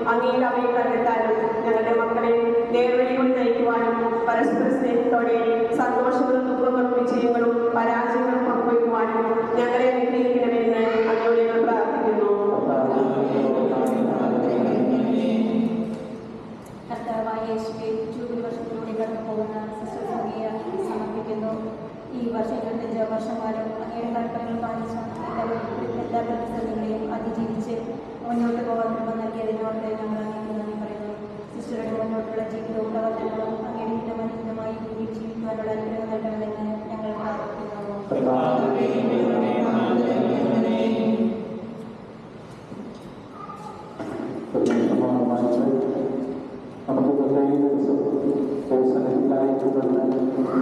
അങ്ങയിൽ അവയെ കണ്ടെത്താനും ഞങ്ങളുടെ മക്കളെ നേർവഴികൊണ്ട് നയിക്കുവാനും പരസ്പര സ്നേഹത്തോടെ സന്തോഷങ്ങളും ദുഃഖങ്ങളും വിജയങ്ങളും പരാജയങ്ങളും പങ്കുവയ്ക്കുവാനും ഞങ്ങളെ അനുഗ്രഹിക്കണമെന്ന് അങ്ങയോട് ഞങ്ങൾ പ്രാർത്ഥിക്കുന്നു കർത്താവായ യേശുവെ ജൂബിലി വർഷത്തിലൂടെ കടന്നു പോകുന്ന സിസ്റ്റർ സഭയെ അങ്ങേക്ക് സമർപ്പിക്കുന്നു ഈ വർഷം ഇരുപത്തഞ്ച് വർഷക്കാലം അങ്ങയുടെ കൽപ്പനകൾ പാലിച്ച എല്ലാ പ്രതിസന്ധികളെയും അതിജീവിച്ച് മുന്നോട്ട് പോകാൻ കൃപ നൽകിയതിനോട് ഞങ്ങൾ അങ്ങേക്ക് നന്ദി പറയുന്നു സിസ്റ്ററുടെ മുന്നോട്ടുള്ള ജീവിതവും പ്രവർത്തനങ്ങളും അങ്ങയുടെ ഹിതമനുസൃതമായി ജീവിക്കുവാനുള്ള അനുഗ്രഹം നൽകണമെന്ന് ഞങ്ങൾ പ്രാർത്ഥിക്കുന്നു നമുക്ക് പ്രത്യേക ദിവസം ദൈവസന്നിധിയിലായിട്ടുള്ള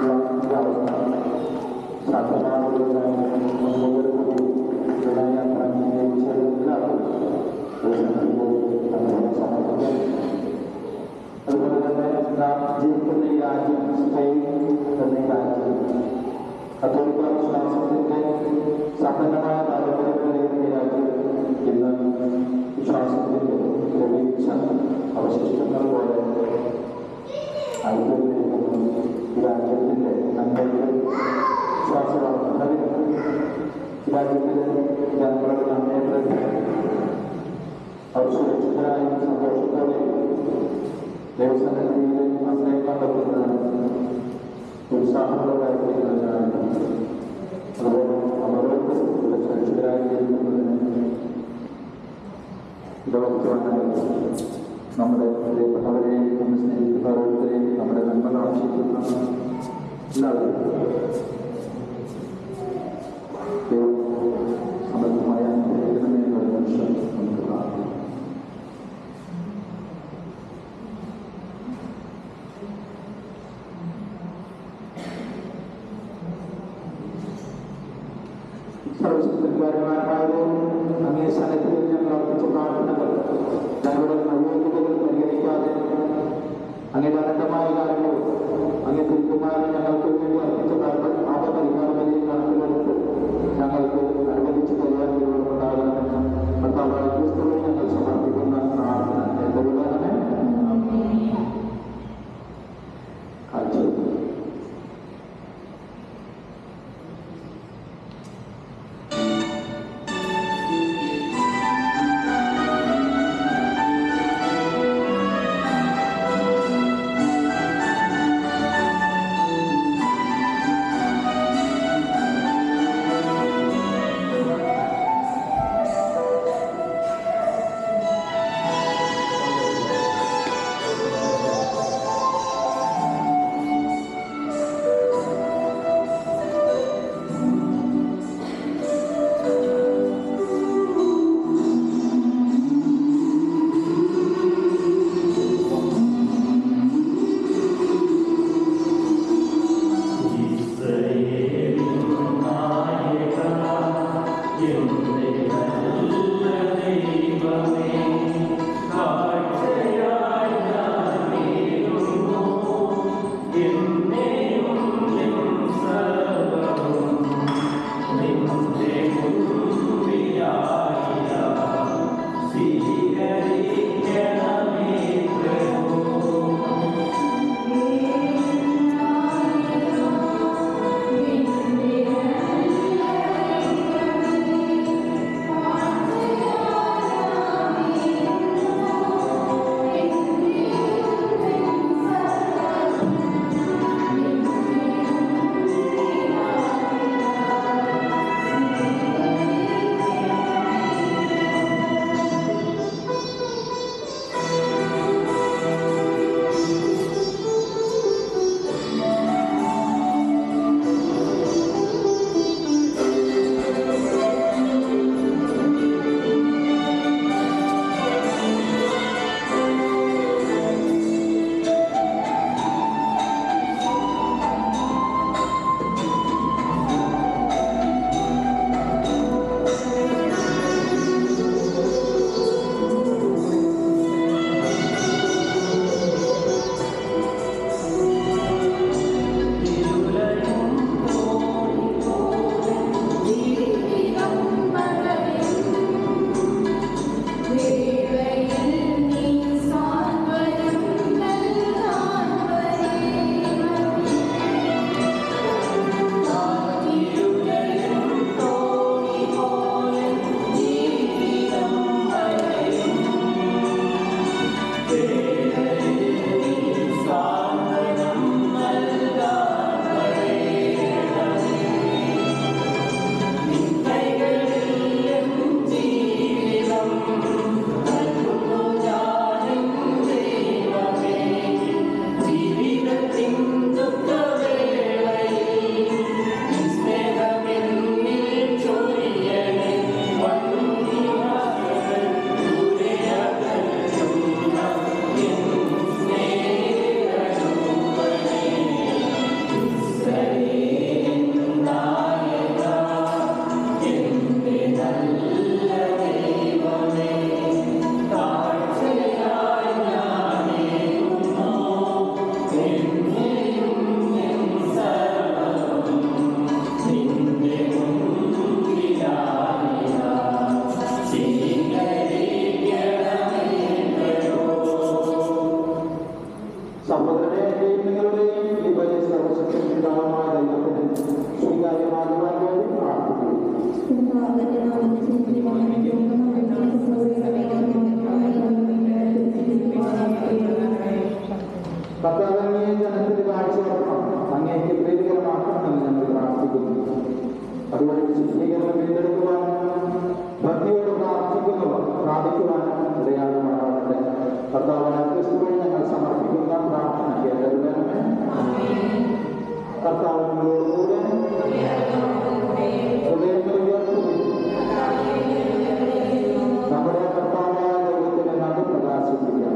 അതുപോലെ തന്നെ നാം ജീവിക്കുന്ന ഈ രാജ്യം സ്പെയിൻ എന്ന ഈ രാജ്യം കത്തോലിക്ക വിശ്വാസത്തിന്റെ സമ്പന്നമായ പാരമ്പര്യങ്ങളിലേക്കുന്ന ഈ രാജ്യം ഇന്ന് വിശ്വാസത്തിന്റെ ലഭിച്ച അവശിഷ്ടങ്ങൾ പോലെ ആയിക്കൊണ്ടിരിക്കുന്നു ഈ രാജ്യത്തിന്റെ നന്മയുടെ വിശ്വാസവർദ്ധനവിന് ഈ രാജ്യത്തിലെ ജനങ്ങളുടെ നന്മയെ പ്രതി അവർ സുരക്ഷിതരായും സന്തോഷത്തോടെയും ദൈവസന്നിധിയിൽ ആശ്രയം കണ്ടെത്തുന്നതിന് ഉത്സാഹമുള്ളതായിരിക്കുന്നതിനാണ് അതുപോലെ അവർക്ക് ഇവിടെ സുരക്ഷിതരായി ജീവിക്കുന്നതിന് ഇടവക്കുവാനായി നമ്മുടെ പ്രിയപ്പെട്ടവരെയും നമ്മെ സ്നേഹിക്കുന്ന ഓരോരുത്തരെയും നമ്മുടെ നന്മ കാക്ഷിക്കുന്ന എല്ലാവരും ദൈവം സമൃദ്ധമായ അനുഗ്രഹിക്കണമേ എന്നൊരു നിമിഷം നമുക്ക് പ്രാർത്ഥിക്കാം സർവശക്തന്മാരന്മാരായവരും അങ്ങേ സന്നിധിയിൽ ഞങ്ങൾ അർപ്പിച്ച പ്രാർത്ഥനകൾ ഞങ്ങളുടെ അയോഗ്യതകൾ പരിഗണിക്കാതെ അങ്ങയുടെ അനന്തമായ കാര്യങ്ങൾ അങ്ങേ തിരുക്കുമാരൻ ഞങ്ങൾക്ക് വേണ്ടി അർപ്പിച്ച പാപപരിഹാരങ്ങളെയും കണക്കിലെടുത്ത് ഞങ്ങൾക്ക് അനുവദിച്ചു തരുവാൻ ഉണ്ടാകണമെന്ന് കർത്താവായ ക്രിസ്തുവിനെ ഞങ്ങൾ സമർപ്പിക്കുന്ന പ്രാർത്ഥന എന്തുകൊണ്ടാണ് കാഴ്ചവെക്കുന്നത് ും കർത്താവായ ക്രിസ്തുവിൽ ഞങ്ങൾ സമർപ്പിക്കുന്ന പ്രാർത്ഥന കേട്ടറിയാമേ കർത്താവിനോടുകൂടെ ഹൃദയങ്ങൾ ഉയർത്തുകയും നമ്മുടെ കർത്താവായ ദൈവത്തിന് നന്ദി പ്രകാശിപ്പിക്കാം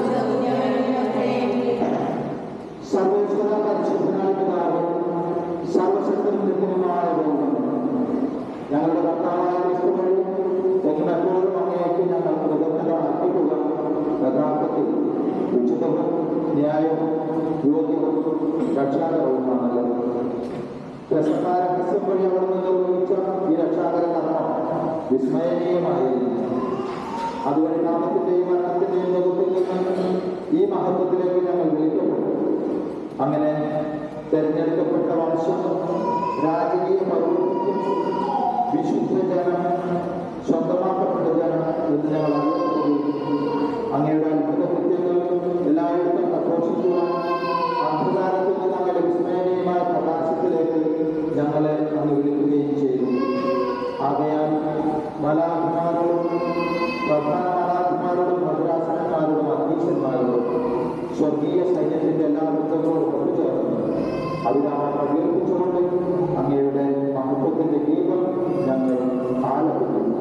സർവേശ്വര പരിശുദ്ധനായ പിതാവ് സർവശക്തനും നിത്യനുമായ ദൈവം ഞങ്ങളുടെ കർത്താവായ ക്രിസ്തു വഴി എന്നെപ്പോഴും അങ്ങേക്ക് ഞങ്ങൾ കൃതജ്ഞത അർപ്പിക്കുക യഥാർത്ഥത്തിൽ ഉചിതവും ന്യായവും യോഗ്യവും രക്ഷാകരവുമാണല്ലോ രസക്കാര രഹസ്യം വഴി അവിടെ നിന്ന് നിർവഹിച്ച ഈ രക്ഷാകര കർമ്മം വിസ്മയനീയമായിരുന്നു അതുവഴി നാമത്തിന്റെയും മരണത്തിന്റെയും മുഖത്തിൽ നിന്ന് ഈ മഹത്വത്തിലേക്ക് ഞങ്ങൾ വിളിക്കപ്പെട്ടു അങ്ങനെ തെരഞ്ഞെടുക്കപ്പെട്ട വംശം രാജകീയ പൗരത്വം വിശുദ്ധ ജനം സ്വന്തമാക്കപ്പെട്ട ജനം എന്ന് ഞങ്ങൾ അറിയപ്പെടുകയും അങ്ങയുടെ അത്ഭുത കൃത്യങ്ങൾ എല്ലായിടത്തും പ്രഘോഷിക്കുവാൻ അന്ധകാരത്തിൽ നിന്ന് അങ്ങയുടെ വിസ്മയനീയമായ പ്രകാശത്തിലേക്ക് ഞങ്ങളെ അങ്ങ് വിളിക്കുകയും ചെയ്തു ആകയാൽ മലാഭിമാരോടും പ്രധാന മലാഭിമാരോടും ഭദ്രാസനക്കാരോടും അധീശന്മാരോടും സ്വർഗീയ സൈന്യത്തിന്റെ എല്ലാ വൃത്തങ്ങളോടും ഒത്തുചേർന്ന് അതിനാമം പ്രകീർത്തിച്ചുകൊണ്ട് അങ്ങയുടെ മഹത്വത്തിന്റെ ദീപം ഞങ്ങൾ ആലപിക്കുന്നു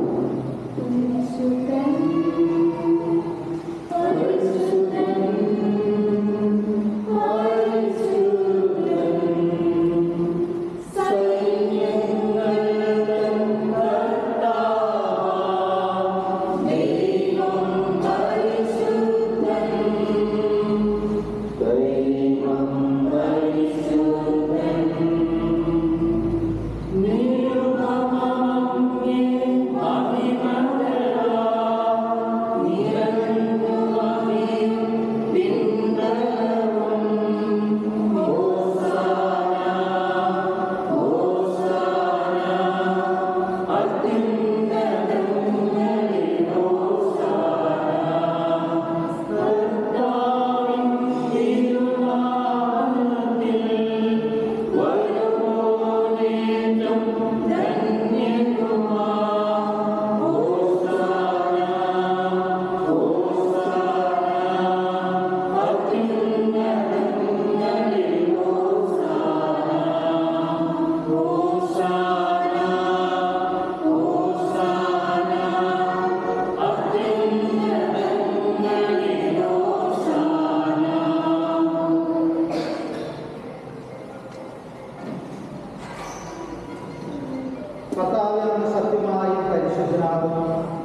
കർത്താവിന്റെ സത്യമായി പരിശുദ്ധനാകുന്നു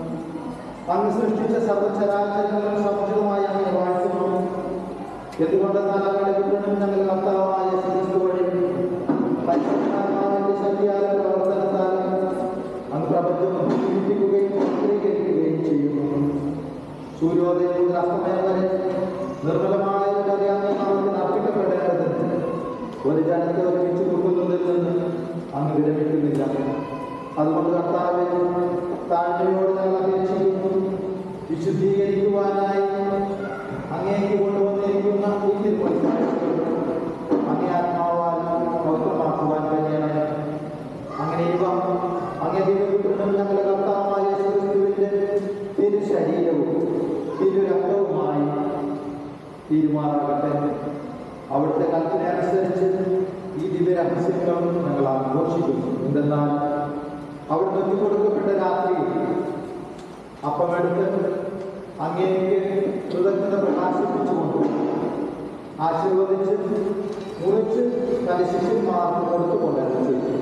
അങ്ങ് സൃഷ്ടിച്ച സർവചരാചരങ്ങളും സമുചിതമായി അങ്ങ് വാഴ്ത്തുന്നു എന്തുകൊണ്ടെന്നാൽ അങ്ങയുടെ വിഗ്രഹം ഞങ്ങൾ കർത്താവായ ക്രിസ്തു വഴി പരിശുദ്ധാത്മാവിന്റെ ശക്തിയാലും പ്രവർത്തനത്താലും അങ്ങ് പ്രപഞ്ചം ജീവിപ്പിക്കുകയും കേന്ദ്രീകരിക്കുകയും ചെയ്യുന്നു സൂര്യോദയം മുതൽ അസ്തമയം വരെ നിർമ്മലമായ ഒരു കഥയാങ്ങ് നാമത്തിന് അർപ്പിക്കപ്പെടേണ്ടതിന് ഒരു ജനത്തെ ഒരുമിച്ച് കൂട്ടുന്നതിൽ നിന്ന് അങ്ങ് വിരമിക്കുന്നില്ല അതുകൊണ്ട് കർത്താവെ താഴ്മയോട് ഞങ്ങൾ അപേക്ഷിക്കുന്നു വിശുദ്ധീകരിക്കുവാനായി അങ്ങേക്ക് കൊണ്ടുവന്നിരിക്കുന്ന ഈ തിരുമണിക്കാഴ്ചകൾ അങ്ങേ ആത്മാവാൽ പൗത്രമാക്കുവാൻ കഴിയണമേ അങ്ങനെ ഇവ അങ്ങേ ദൈവവിഗ്രഹം ഞങ്ങളുടെ കർത്താവായ യേശുക്രിസ്തുവിന്റെ തിരു ശരീരവും തിരു രക്തവുമായി തീരുമാനമാകട്ടെ അവിടുത്തെ കൽപ്പന അനുസരിച്ച് ഈ ദിവ്യ രഹസ്യങ്ങളും ഞങ്ങൾ ആഘോഷിക്കുന്നു എന്തെന്നാൽ അവിടുന്ന് ഒറ്റുകൊടുക്കപ്പെട്ട രാത്രി അപ്പമെടുത്ത് അങ്ങേക്ക് കൃതജ്ഞത പ്രകാശിപ്പിച്ചുകൊണ്ട് ആശീർവദിച്ച് മുറിച്ച് തന്റെ ശിഷ്യന്മാർക്ക് കൊടുത്തുകൊണ്ടാണ് ചെയ്തു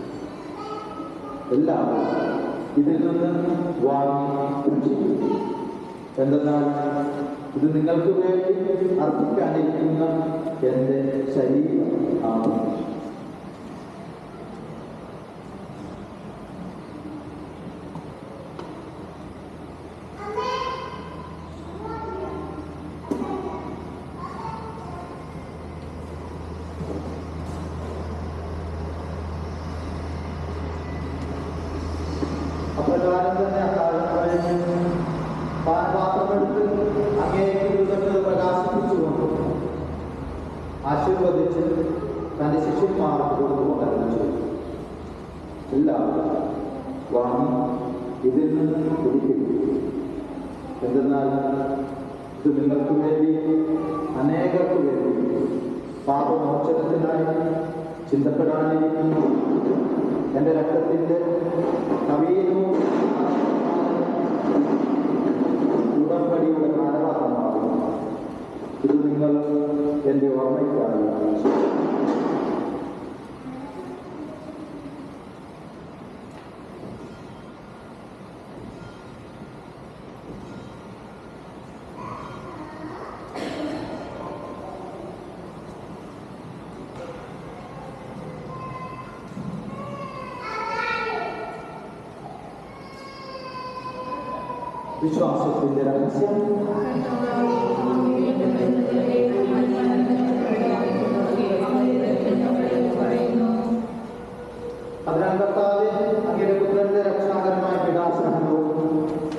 എല്ലാവരും ഇതിൽ നിന്ന് വാങ്ങി ഭക്ഷിക്കുന്നു എന്തെന്നാൽ ഇത് നിങ്ങൾക്ക് വേണ്ടി അർപ്പിക്കാനിരിക്കുന്ന എൻ്റെ ശരീരം ആണ് അപ്രകാരം തന്നെ അക്കാലം കഴിഞ്ഞ് പാനപാത്രമെടുത്ത് അങ്ങേക്ക് കൃതജ്ഞത പ്രകാശിപ്പിച്ചുകൊണ്ട് ആശീർവദിച്ച് തന്റെ ശിഷ്യന്മാർക്ക് കൊടുത്തുകൊണ്ടല്ല ചെയ്തു എല്ലാവരും വാങ്ങി ഇതിൽ നിന്ന് കുടിക്കുന്നു എന്തെന്നാൽ ഇത് നിങ്ങൾക്ക് വേണ്ടി അനേകർക്ക് വേണ്ടി പാപമോചനത്തിനായി ചിന്തപ്പെടാനിരിക്കുന്നു എൻ്റെ രക്തത്തിൻ്റെ നവീനവും ഉടമ്പടിയുടെ കാലപാത്രമാകുന്നു ഇത് നിങ്ങൾ എൻ്റെ ഓർമ്മയ്ക്കായി വിശ്വാസത്തിന്റെ രഹസ്യം അതിനാൽ കർത്താവെ അങ്ങയുടെ പുത്രന്റെ രക്ഷാകരമായ പിതാസഹനവും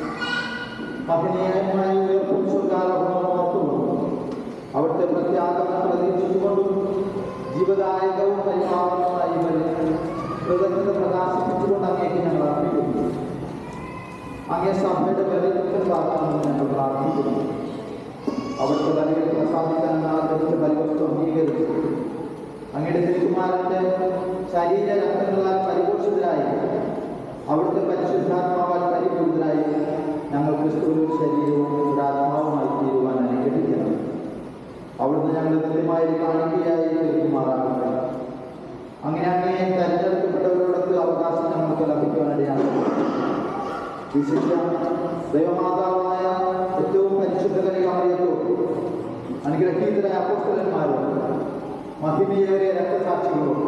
മഹനീയമായ ഉയർപ്പും സ്വർഗാരോഹണവും ഓർത്തുകൊണ്ടും അവിടുത്തെ പ്രത്യാഗമനം പ്രതീക്ഷിച്ചുകൊണ്ടും ജീവദായകവും പരിപാലനവുമായി ഇവരെ കൃതജ്ഞത പ്രകാശിപ്പിച്ചുകൊണ്ട് അങ്ങേക്ക് ഞങ്ങൾ അർപ്പിക്കുന്നു അങ്ങേ സഭയുടെ ബലികൾക്ക് പ്രാർത്ഥനകൾ ഞങ്ങൾ പ്രാർത്ഥിക്കുന്നു അവിടുത്തെ ബലികൾ പ്രസാദിക്കാൻ ആഗ്രഹിച്ച ബലിവസ്തു അംഗീകരിച്ചു അങ്ങയുടെ തിരുക്കുമാരന്റെ ശരീര രക്തങ്ങളാൽ പരിപോഷിതരായി അവിടുത്തെ പരിശുദ്ധാത്മാവാൽ പരിപൂരിതരായി ഞങ്ങൾ ക്രിസ്തുവിൽ ശരീരവും ഒരു ആത്മാവുമായി തീരുവാൻ അനുഗ്രഹിക്കണം അവിടുന്ന് ഞങ്ങൾ കൃത്യമായി കാണിക്കുകയായി തീർക്കുമാറാകട്ടെ അങ്ങനെ അങ്ങനെ തെരഞ്ഞെടുക്കപ്പെട്ടവരോടൊക്കെ അവകാശം ഞങ്ങൾക്ക് ലഭിക്കുവാനിടയാണ് വിശിഷ്ട ദൈവമാതാവായ ഏറ്റവും പരിശുദ്ധ കനികാമറിയത്തോട് അനുഗ്രഹീതരായ അപ്പോസ്തലന്മാരും മഹിമയേറിയ രക്തസാക്ഷികളും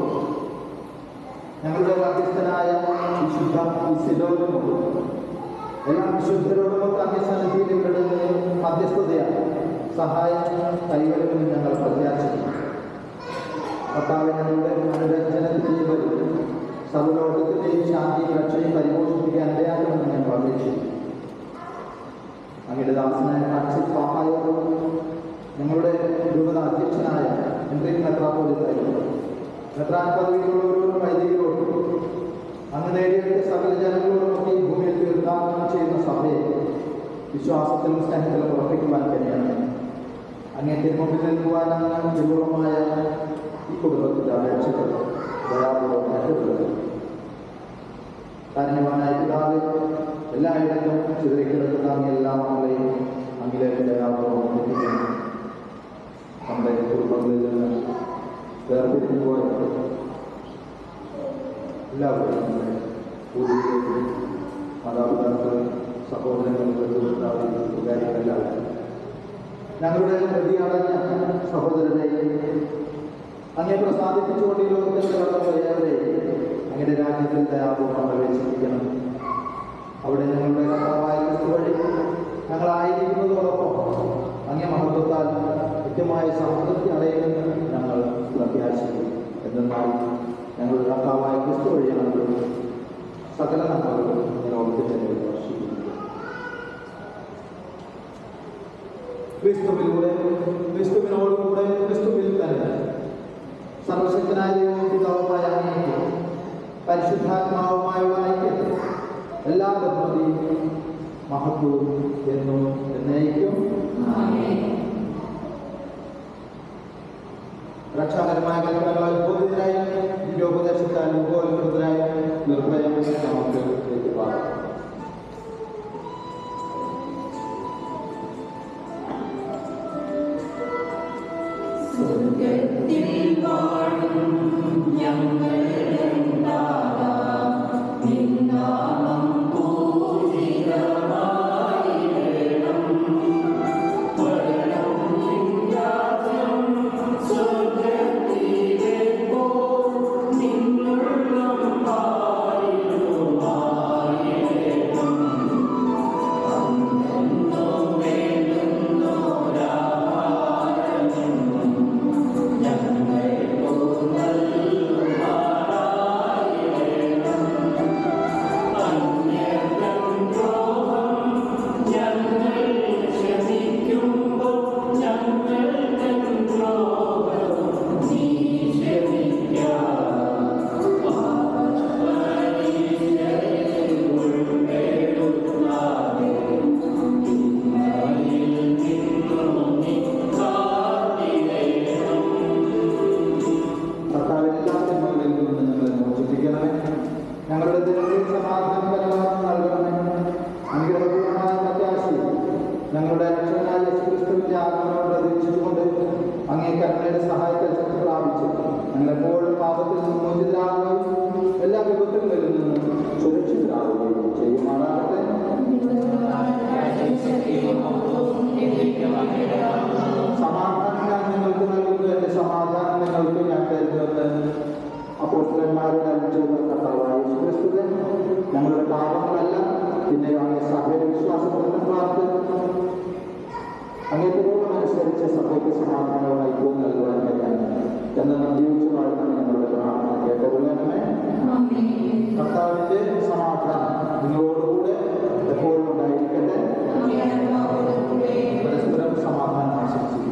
ഞങ്ങളുടെ മധ്യസ്ഥനായ വിശുദ്ധ സിലോനും എല്ലാ വിശുദ്ധരോടുമൊക്കെ അന്യസന്നിധിയിൽ ഇവരുടെ മധ്യസ്ഥതയാണ് സഹായം കൈവരുമെന്ന് ഞങ്ങൾ പ്രത്യാശിക്കുന്നു കർത്താവിനെ ഞങ്ങളുടെ അനുരഞ്ജനത്തിനെയും വരും സർവ്വലോകത്തിന്റെയും ശാന്തിയും രക്ഷയും പരിപോഷിപ്പിക്കാൻ ഇടയാക്കണമെന്ന് ഞങ്ങൾ അപേക്ഷിക്കുന്നു അങ്ങയുടെ ദാസനായ അക്ഷിത് പാഹായോടും ഞങ്ങളുടെ രൂപത അധ്യക്ഷനായ എൻട്രിക് മെത്രാപോലിത്തായിരുന്നു മെത്രാൻ പദവിയിലുള്ളവരോടും വൈദികരോടും അങ്ങ് നേടിയെടുത്ത സകല ജനങ്ങളോടുമൊക്കെ ഈ ഭൂമിയിൽ തീർത്ഥാടനം ചെയ്യുന്ന സഭയെ വിശ്വാസത്തിലും സ്നേഹത്തിലും ഉറപ്പിക്കുവാൻ കഴിയണം അങ്ങേ തിരുമുമ്പിൽ നിൽക്കുവാൻ അങ്ങ് വിപുലമായ ഈ കുടുംബത്തിന്റെ അപേക്ഷകൾ ദയാപൂർവ്വം ഏറ്റെടുത്തത് കാരണവാനായ പിതാവ് എല്ലായിടത്തും ചിതറിക്കിടക്കുന്ന അങ്ങ് എല്ലാ മക്കളെയും അങ്ങിലേക്ക് ദയാപൂർവ്വം എത്തിക്കുന്നു നമ്മുടെ കുടുംബങ്ങളിൽ നിന്ന് വേർപിരിഞ്ഞു പോയ എല്ലാവരും നമ്മുടെ പൂർവികരും മാതാപിതാക്കൾ സഹോദരങ്ങൾ ബന്ധുക്കാരെല്ലാം ഞങ്ങളുടെ പ്രതിയടഞ്ഞ സഹോദരനെ അങ്ങേ പ്രസാദിപ്പിച്ചുകൊണ്ട് ഈ ലോകത്തിൽ കടന്നു പോയവരെ അങ്ങയുടെ രാജ്യത്തിൽ ദയാപൂർവ്വം പ്രവേശിപ്പിക്കണം അവിടെ ഞങ്ങളുടെ കർത്താവായ ക്രിസ്തു വഴി ഞങ്ങളായിരിക്കുന്നതോടൊപ്പം അങ്ങേ മഹത്വത്താൽ കൃത്യമായ സംതൃപ്തി അടയുമെന്ന് ഞങ്ങൾ പ്രത്യാശിക്കുന്നു എന്തെന്നാൽ ഞങ്ങളുടെ കർത്താവായ ക്രിസ്തു വഴിയാണ് സകല നന്മകളും ഈ ലോകത്തിൽ തന്നെ വർഷിക്കുന്നത് ക്രിസ്തുവിലൂടെ ക്രിസ്തുവിനോടുകൂടെ ക്രിസ്തുവിൽ തന്നെ സർവശക്തനായ ദൈവവും പിതാവുമായ അങ്ങേക്ക് പരിശുദ്ധാത്മാവുമായ ഐക്യത്തിൽ എല്ലാ ബഹുമതിയും മഹത്വവും എന്നും എന്നേക്കും രക്ഷാകരമായ കൽപ്പനകളാൽ ബോധിതരായി ദിവ്യോപദേശത്താൽ ഉപോത്കൃതരായി നിർഭയം നമുക്ക് ഏറ്റുപാടാം സ്വർഗത്തിൽ വാഴും ഞങ്ങളുടെ നാഥാ, നിൻ നാമം പൂജിതമായിടണം. വരണം നിൻ രാജ്യം സ്വർഗത്തിലെ പോൽ നിന്നുള്ളം പാലിടുമായിടണം. അന്നെന്നോ വേണ്ടുന്നോരാഹാരം ഞങ്ങൾക്കു നൽകുമായിടണം. ഞങ്ങളുടെ രക്ഷകനായ യേശുക്രിസ്തുവിന്റെ ആഗമനം പ്രതീക്ഷിച്ചുകൊണ്ട് അങ്ങേ കരുണയുടെ സഹായത്തിൽ ശക്തി പ്രാപിച്ചു ഞങ്ങളെപ്പോഴും പാപത്തിൽ നിന്ന് മോചിതരാകുകയും എല്ലാ വിപത്തുകളിൽ നിന്നും സുരക്ഷിതരാകുകയും ചെയ്യുമാറാകട്ടെ സമാധാനം ഞാൻ നിങ്ങൾക്ക് നൽകുന്നു എന്റെ സമാധാനം നിങ്ങൾക്ക് ഞാൻ തരുന്നുവെന്ന് അപ്പോസ്തലന്മാരുടെ അരിച്ചുള്ള കർത്താവായ യേശുക്രിസ്തുവേ ഞങ്ങളുടെ പാപങ്ങളല്ല പിന്നെ അങ്ങേ സഭയുടെ വിശ്വാസത്തിലും പാർത്ത് അങ്ങേ പൂർണ്ണമനുസരിച്ച് സഭയ്ക്ക് സമാധാനവും ഐക്യവും നൽകുവാൻ കഴിയാൻ എന്ന് ജീവിച്ചു വാഴുന്ന ഞങ്ങളുടെ പ്രാർത്ഥന കേട്ടതുപോലെ കർത്താവിന്റെ സമാധാനം നിങ്ങളോടുകൂടെ എപ്പോഴും ഉണ്ടായിരിക്കട്ടെ പരസ്പരം സമാധാനം ആശംസിക്കുന്നു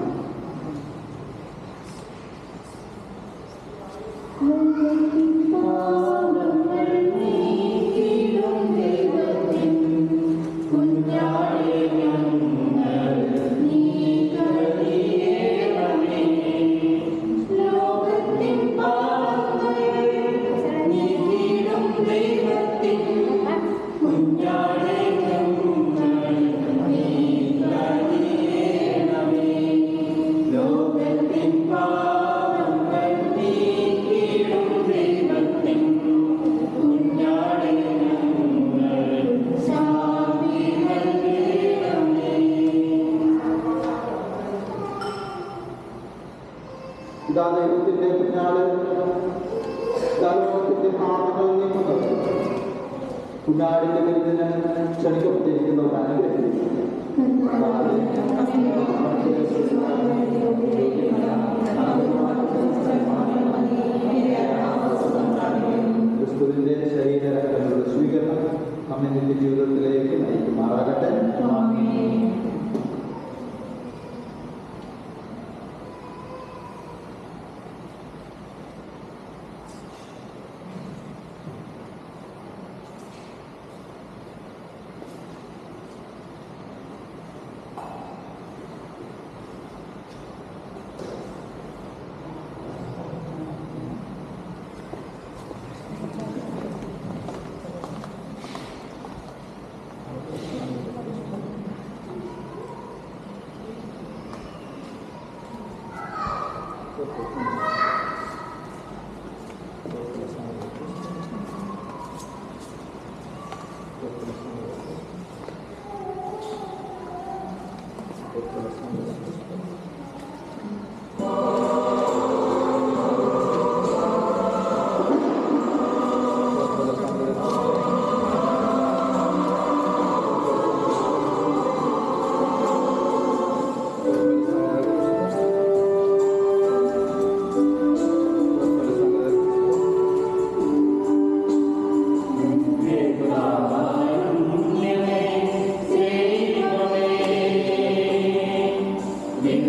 ഇതാ ദൈവത്തിന്റെ പിന്നാലെ ഇതാ ലോകത്തിന്റെ പാപങ്ങൾ നീക്കുന്നത് കുഞ്ഞാടിന്റെ വിരുന്നിന് ക്ഷണിക്കപ്പെട്ടിരിക്കുന്നവർ അനുഗ്രഹിക്കുന്നു ക്രിസ്തുവിന്റെ ശരീരങ്ങളുടെ സ്വീകരണം നമ്മെ നിന്റെ ജീവിതത്തിലേക്ക് നയിക്കുമാറാകട്ടെ ും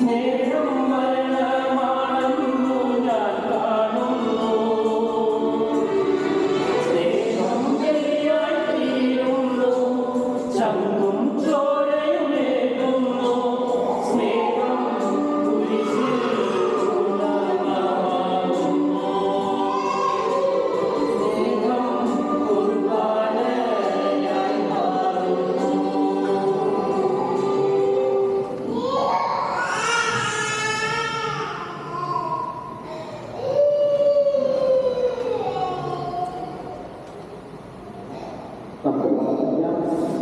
സ്നേഹം മരണമാണെന്നു ഞാൻ കാണുന്നു സ്നേഹം ബലിയായി തീരുന്നു ചങ്കും ചോരയുമേകുന്നു സ്നേഹം കുരിശിൽ ഉണർവാകുന്നു സ്നേഹം കുർബാനയായി മാറുന്നു നമുക്ക് പ്രാർത്ഥിക്കാം.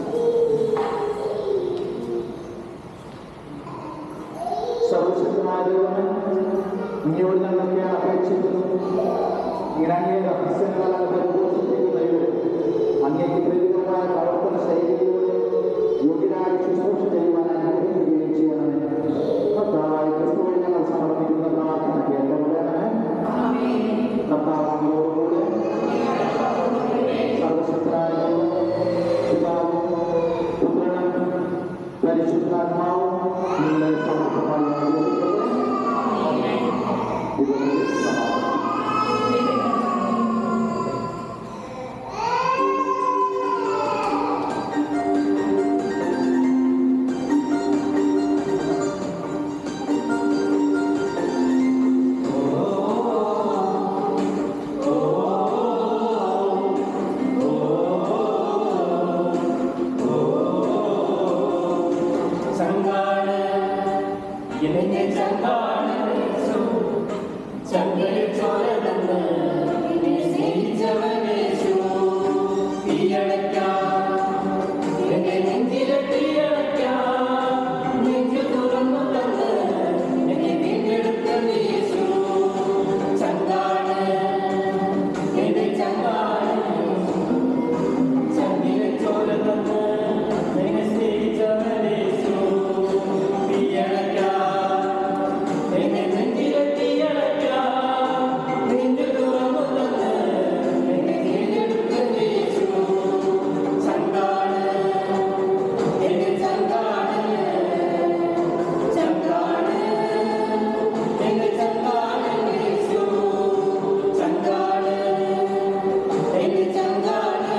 സർവശക്തനായ ദൈവമേ ഇങ്ങയോട് ഞങ്ങൾക്ക് അപേക്ഷിക്കുന്നു ഇങ്ങനെ അങ്ങേ രഹസ്യങ്ങളാൽ പരിപോഷിപ്പിക്കുന്ന ദൈവം അങ്ങേക്ക് പ്രീതികരമായ പ്രവർത്തന ശൈലിയിലൂടെ യോഗ്യരായ ശുശ്രൂഷ ചെയ്യുവാൻ അനുഗ്രഹിക്കുകയും ചെയ്യണമേ കർത്താവായ ക്രിസ്തുവിൽ ഞങ്ങൾ സമർപ്പിക്കുന്ന പ്രാർത്ഥന കേട്ടവരണമേ കർത്താവിനോടുകൂടെ സർവശക്തനായ ദൈവം, പിതാവും പുത്രനും പരിശുദ്ധാത്മാവും നിങ്ങളെ സമർത്ഥമായി അനുഗ്രഹിക്കട്ടെ. ഇതിനെ സമാപിക്കുന്നു. ചങ്കാണ് ഇണഞ്ഞ ചങ്കാണ് യേശു ചങ്കയിൽ ചോരതന്ന് എന്നെ സ്നേഹിച്ചവനേശു തീയടയ്ക്കാം എന്റെ നെഞ്ചിലെ തീയടയ്ക്കാം നെഞ്ചു തുറന്നു തന്ന് എന്നെ വീണ്ടെടുത്ത യേശു ചങ്കാണ് എന്റെ ചങ്കാണ് ചങ്കിലെ ചോരതന്ന് എന്നെ സ്നേഹിച്ചവനേശു തീയടയ്ക്കാം എന്നെ നെഞ്ചിലെ തീയടയ്ക്കാം നെഞ്ചു തുറന്നു തന്ന് എന്നെ വീണ്ടെടുത്ത യേശു ചങ്കാണ് എന്റെ ചങ്കാണ് ചങ്കാണ് എന്റെ ചങ്കാണ് യേശു ചങ്കാണ് എന്റെ ചങ്കാണ്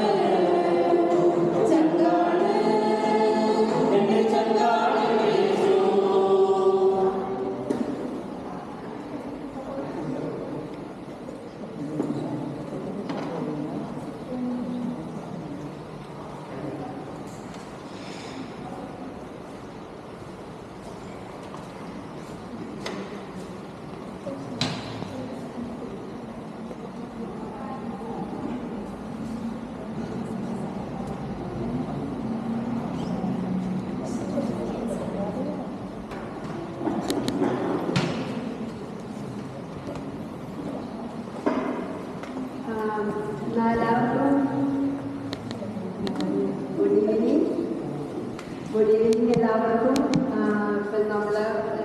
ചങ്കാണ് എന്റെ ചങ്കാണ് യേശു നാലാമതും ഗുഡ് ഈവനിങ് ഗുഡ് ഈവനിങ് എല്ലാവർക്കും ഇപ്പം നമ്മൾ